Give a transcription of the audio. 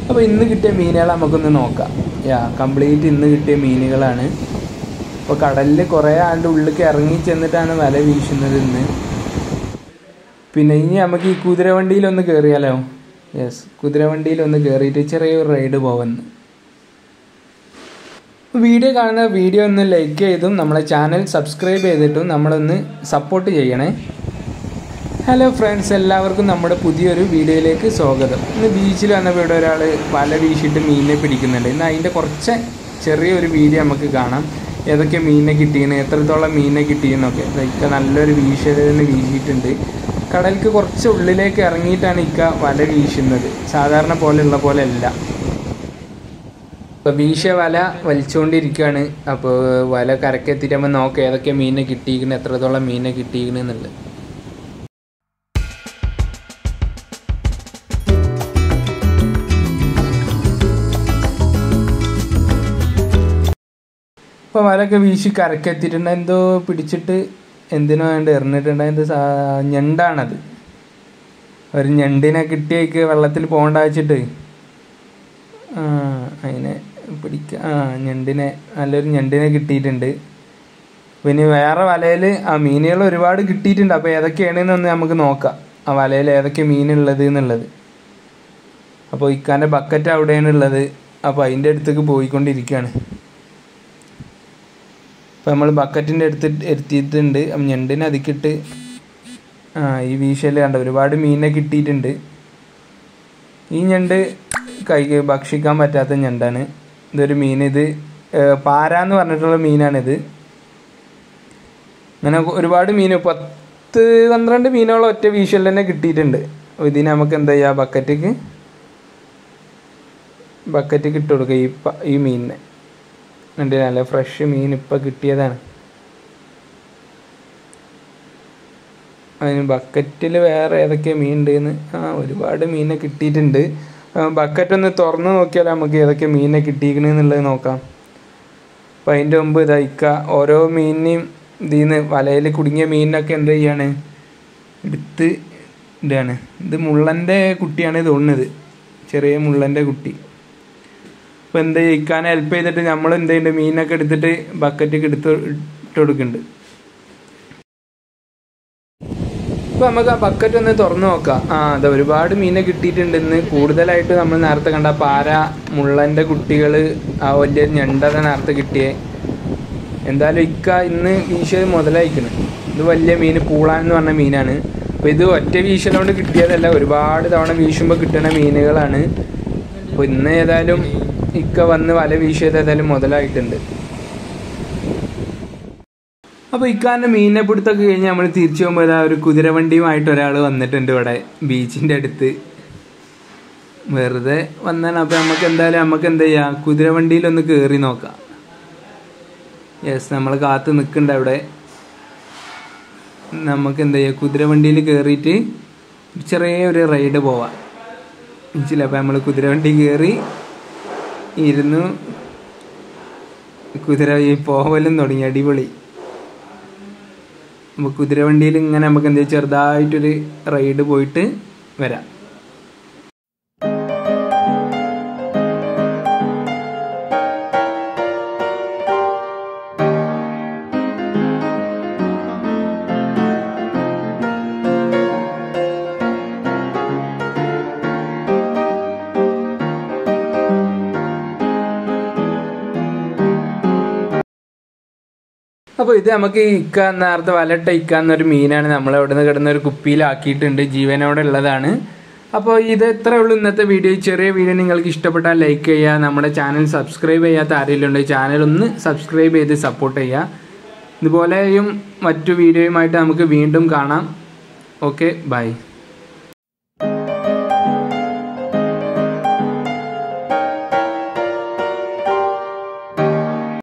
അപ്പോൾ ഇന്ന് കിട്ടിയ മീനുകൾ നമുക്കൊന്ന് നോക്കാം യാ കംപ്ലീറ്റ് ഇന്ന് കിട്ടിയ മീനുകളാണ് അപ്പോൾ കടലിൽ കുറേ ആണ്ട് ഉള്ളിലേക്ക് ഇറങ്ങി ചെന്നിട്ടാണ് വല വീശുന്നത് ഇന്ന് പിന്നെ ഇനി നമുക്ക് ഈ കുതിരവണ്ടിയിലൊന്ന് കയറിയാലോ യെസ് കുതിരവണ്ടിയിലൊന്ന് കയറിയിട്ട് ചെറിയൊരു റൈഡ് പോവുന്നു വീഡിയോ കാണുന്ന വീഡിയോ ഒന്ന് ലൈക്ക് ചെയ്തും നമ്മളെ ചാനൽ സബ്സ്ക്രൈബ് ചെയ്തിട്ടും നമ്മളൊന്ന് സപ്പോർട്ട് ചെയ്യണേ ഹലോ ഫ്രണ്ട്സ് എല്ലാവർക്കും നമ്മുടെ പുതിയൊരു വീഡിയോയിലേക്ക് സ്വാഗതം ഇന്ന് ബീച്ചിൽ വന്നപ്പോൾ ഇവിടെ ഒരാൾ വല വീശിയിട്ട് മീനിനെ പിടിക്കുന്നുണ്ട് ഇന്ന് അതിൻ്റെ കുറച്ച് ചെറിയൊരു വീഡിയോ നമുക്ക് കാണാം ഏതൊക്കെ മീനിനെ കിട്ടിയെന്ന് എത്രത്തോളം മീനിനെ കിട്ടിയെന്നൊക്കെ ഇക്ക നല്ലൊരു വീശലിന് വീശിയിട്ടുണ്ട് കടലിക്ക് കുറച്ച് ഉള്ളിലേക്ക് ഇറങ്ങിയിട്ടാണ് ഇക്ക വല വീശുന്നത് സാധാരണ പോലെയുള്ള പോലെ അല്ല അപ്പോൾ വീശ വല വലിച്ചുകൊണ്ടിരിക്കുകയാണ് അപ്പോൾ വല കരക്കെത്തിയിട്ട് നമ്മൾ നോക്കാം ഏതൊക്കെ മീനിനെ കിട്ടിയിരിക്കുന്നത് എത്രത്തോളം മീനിനെ കിട്ടിയിരിക്കുന്നത് എന്നുള്ളത് ഇപ്പോൾ വലൊക്കെ വീശി കരക്കെത്തിയിട്ടുണ്ട് എന്തോ പിടിച്ചിട്ട് എന്തിനോ വേണ്ട എറിഞ്ഞിട്ടുണ്ട് എന്ത് സാ ഞണ്ടാണത് ഒരു ഞണ്ടിനെ കിട്ടിയേക്ക് വെള്ളത്തിൽ പോകണ്ട വെച്ചിട്ട് ആ അതിനെ പിടിക്കുക ആ ഞണ്ടിനെ നല്ലൊരു ഞണ്ടിനെ കിട്ടിയിട്ടുണ്ട് പിന്നെ വേറെ വലയിൽ ആ മീനുകൾ ഒരുപാട് കിട്ടിയിട്ടുണ്ട് അപ്പോൾ ഏതൊക്കെയാണെന്നൊന്ന് നമുക്ക് നോക്കാം ആ വലയിൽ ഏതൊക്കെ മീനുള്ളത് എന്നുള്ളത് അപ്പോൾ ഇക്കാൻ്റെ ബക്കറ്റ് അവിടെയാണ് ഉള്ളത് അപ്പോൾ അതിൻ്റെ അടുത്തേക്ക് പോയിക്കൊണ്ടിരിക്കുകയാണ് അപ്പോൾ നമ്മൾ ബക്കറ്റിൻ്റെ അടുത്ത് എത്തിയിട്ടുണ്ട് ഞണ്ടിനെ അതിക്കിട്ട് ആ ഈ വീശല് കണ്ട ഒരുപാട് മീനിനെ കിട്ടിയിട്ടുണ്ട് ഈ ഞണ്ട് കൈ ഭക്ഷിക്കാൻ പറ്റാത്ത ഞണ്ടാണ് ഇതൊരു മീൻ ഇത് പാര എന്ന് പറഞ്ഞിട്ടുള്ള മീനാണിത് അങ്ങനെ ഒരുപാട് മീൻ പത്ത് പന്ത്രണ്ട് മീനോളം ഒറ്റ വീശൽ തന്നെ കിട്ടിയിട്ടുണ്ട് ഇതിന് നമുക്ക് എന്താ ചെയ്യുക ബക്കറ്റിക്ക് ബക്കറ്റിക്ക് ഇട്ട് കൊടുക്കുക ഈ ഈ മീനിനെ ഉണ്ട് നല്ല ഫ്രഷ് മീൻ ഇപ്പം കിട്ടിയതാണ് അതിന് ബക്കറ്റിൽ വേറെ ഏതൊക്കെ മീൻ ഉണ്ടെന്ന് ആ ഒരുപാട് മീനെ കിട്ടിയിട്ടുണ്ട് ബക്കറ്റ് ഒന്ന് തുറന്ന് നോക്കിയാൽ നമുക്ക് ഏതൊക്കെ മീനെ കിട്ടിയിരിക്കണെന്നുള്ളത് നോക്കാം അപ്പം അതിൻ്റെ മുമ്പ് ഇതയക്ക ഓരോ മീനിനെയും ഇതിൽ നിന്ന് വലയിൽ കുടുങ്ങിയ മീനിനൊക്കെ എന്ത് ചെയ്യാണ് എടുത്ത് ഇതാണ് ഇത് മുള്ളൻ്റെ കുട്ടിയാണ് തോന്നുന്നത് ചെറിയ മുള്ളൻ്റെ കുട്ടി അപ്പോൾ എന്ത് ഇക്കാൻ ഹെൽപ്പ് ചെയ്തിട്ട് നമ്മൾ എന്ത് ചെയ്യുന്നുണ്ട് മീനൊക്കെ എടുത്തിട്ട് ബക്കറ്റൊക്കെ എടുത്ത് ഇട്ട് കൊടുക്കുന്നുണ്ട് അപ്പോൾ നമുക്ക് ആ ബക്കറ്റ് ഒന്ന് തുറന്നു നോക്കാം ആ അതെ ഒരുപാട് മീനെ കിട്ടിയിട്ടുണ്ട് ഇന്ന് കൂടുതലായിട്ട് നമ്മൾ നേരത്തെ കണ്ട പാര മുള്ളൻ്റെ കുട്ടികൾ ആ വലിയ ഞണ്ടത നേരത്തെ കിട്ടിയേ എന്തായാലും ഇക്ക ഇന്ന് വീശിയത് മുതലായിക്കണം ഇത് വലിയ മീൻ പൂളാൻ എന്ന് പറഞ്ഞ മീനാണ് അപ്പോൾ ഇത് ഒറ്റ വീശലോണ്ട് കിട്ടിയതല്ല ഒരുപാട് തവണ വീശുമ്പോൾ കിട്ടുന്ന മീനുകളാണ് അപ്പോൾ ഇന്ന് ഏതായാലും ഇക്ക വന്ന് വല വീശിയത് ഏതായാലും മുതലായിട്ടുണ്ട് അപ്പോൾ ഇക്കാൻ്റെ മീനിനെ പിടുത്തൊക്കെ കഴിഞ്ഞ് നമ്മൾ തിരിച്ചു പോകുമ്പോൾ ഇതാ ഒരു കുതിരവണ്ടിയുമായിട്ട് ഒരാൾ വന്നിട്ടുണ്ട് ഇവിടെ ബീച്ചിൻ്റെ അടുത്ത് വെറുതെ വന്നാണ് അപ്പോൾ നമുക്ക് എന്തായാലും നമുക്ക് എന്താ ചെയ്യാം കുതിരവണ്ടിയിലൊന്ന് കയറി നോക്കാം യെസ് നമ്മൾ കാത്ത് നിൽക്കുന്നുണ്ട് അവിടെ നമുക്ക് എന്താ ചെയ്യുക കുതിരവണ്ടിയിൽ കയറിയിട്ട് ചെറിയ ഒരു റൈഡ് പോവാം മനസ്സിലായി അപ്പോൾ നമ്മൾ കുതിരവണ്ടി കയറി ഇരുന്നു കുതിര ഈ പോവലും തുടങ്ങി അടിപൊളി അപ്പോൾ കുതിരവണ്ടിയിൽ ഇങ്ങനെ നമുക്ക് എന്തെങ്കിലും ചെറുതായിട്ടൊരു റൈഡ് പോയിട്ട് വരാം അപ്പോൾ ഇത് നമുക്ക് ഇക്ക നേരത്തെ വലട്ട ഇക്ക എന്നൊരു മീനാണ് നമ്മൾ അവിടെ നിന്ന് കിടന്ന ഒരു കുപ്പിയിലാക്കിയിട്ടുണ്ട് ജീവനോടെ ഉള്ളതാണ് അപ്പോൾ ഇത് ഇത്രേ ഉള്ളൂ ഇന്നത്തെ വീഡിയോ ചെറിയ വീഡിയോ നിങ്ങൾക്ക് ഇഷ്ടപ്പെട്ടാൽ ലൈക്ക് ചെയ്യുക നമ്മുടെ ചാനൽ സബ്സ്ക്രൈബ് ചെയ്യാത്ത ആരെങ്കിലും ഉണ്ടെങ്കിൽ ചാനൽ ഒന്ന് സബ്സ്ക്രൈബ് ചെയ്ത് സപ്പോർട്ട് ചെയ്യുക ഇതുപോലെയും മറ്റു വീഡിയോയുമായിട്ട് നമുക്ക് വീണ്ടും കാണാം ഓക്കെ ബൈ